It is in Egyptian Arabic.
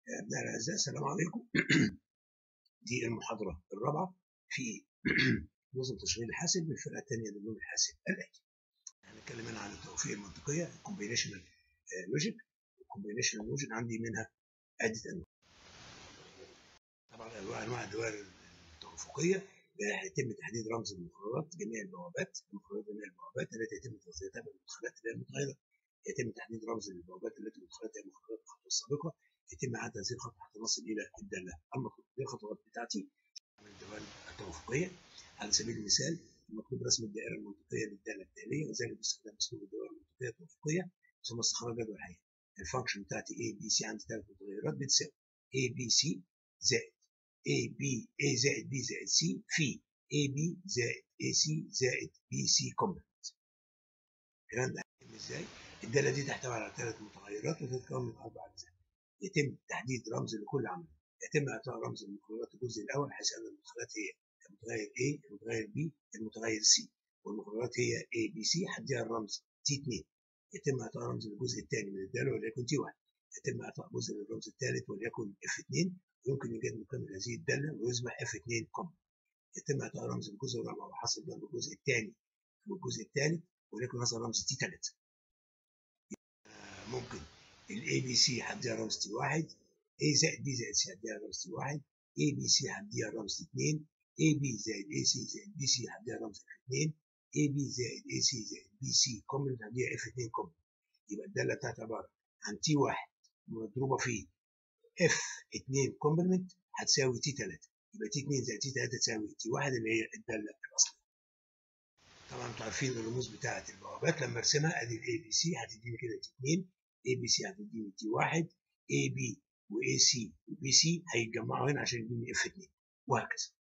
أبناء الأعزاء السلام عليكم دي المحاضرة الرابعة في نظم تشغيل الحاسب بالفرقة الثانية للنظم الحاسب الآتي هنتكلم هنا عن التوفيق المنطقية الكومبينيشنال لوجيك الكومبينيشنال لوجيك عندي منها عدة أنواع طبعا أنواع أنواع الدوائر التوافقية يتم تحديد رمز المخرجات جميع البوابات المخرجات جميع البوابات التي يتم توصيلها بالمدخلات اللي هي المتغيرة يتم تحديد رمز البوابات التي مدخلاتها مخرجات الخطوة السابقة يتم عد هذه الخطوة حتى نصل إلى الدالة المطلوبة دي الخطوات بتاعتي من الدوال التوافقية على سبيل المثال المطلوب رسم الدائرة المنطقية للدالة التالية وذلك باستخدام أسلوب الدوائر المنطقية التوافقية ثم استخراج جدول حقيقي الفانكشن بتاعتي A B C عندي ثلاث متغيرات بتساوي A B C زائد A B A زائد B زائد C في A B زائد A C زائد B C كومبلمنت الكلام ده ازاي؟ الدالة دي تحتوي على ثلاث متغيرات وتتكون من أربع أجزاء يتم تحديد رمز لكل عمل يتم اعطاء رمز المخرجات الجزء الاول حيث ان المدخلات هي المتغير A المتغير B المتغير C والمخرجات هي A B C حدها الرمز T2 يتم اعطاء رمز للجزء الثاني من الداله وليكن T1 يتم اعطاء جزء للرمز الثالث وليكن F2 ويمكن ايجاد مكمل هذه الداله ويصبح F2 كوم يتم اعطاء رمز للجزء الرابع وحصل ضرب الجزء الثاني والجزء الثالث وليكن هذا الرمز T3 ممكن الاي بي سي هديها رمز تي واحد اي زائد بي زائد سي هديها رمز تي واحد اي بي سي هديها رمز تي اتنين اي بي زائد اي سي زائد بي سي هديها رمز اف اتنين اي بي زائد اي سي زائد بي سي كومبلمنت هديها اف اتنين كومبلمنت يبقى الداله بتاعتي عباره عن تي واحد مضروبه في اف اتنين كومبلمنت هتساوي تي تلاته يبقى تي اتنين زائد تي تلاته تساوي تي واحد اللي هي الداله الاصليه طبعا انتوا عارفين الرموز بتاعه البوابات لما ارسمها ادي الاي بي سي هتديني كده تي 2 اي بي سي هتديني تي 1 اي بي واي سي وبي سي هيتجمعوا هنا عشان يديني اف 2 وهكذا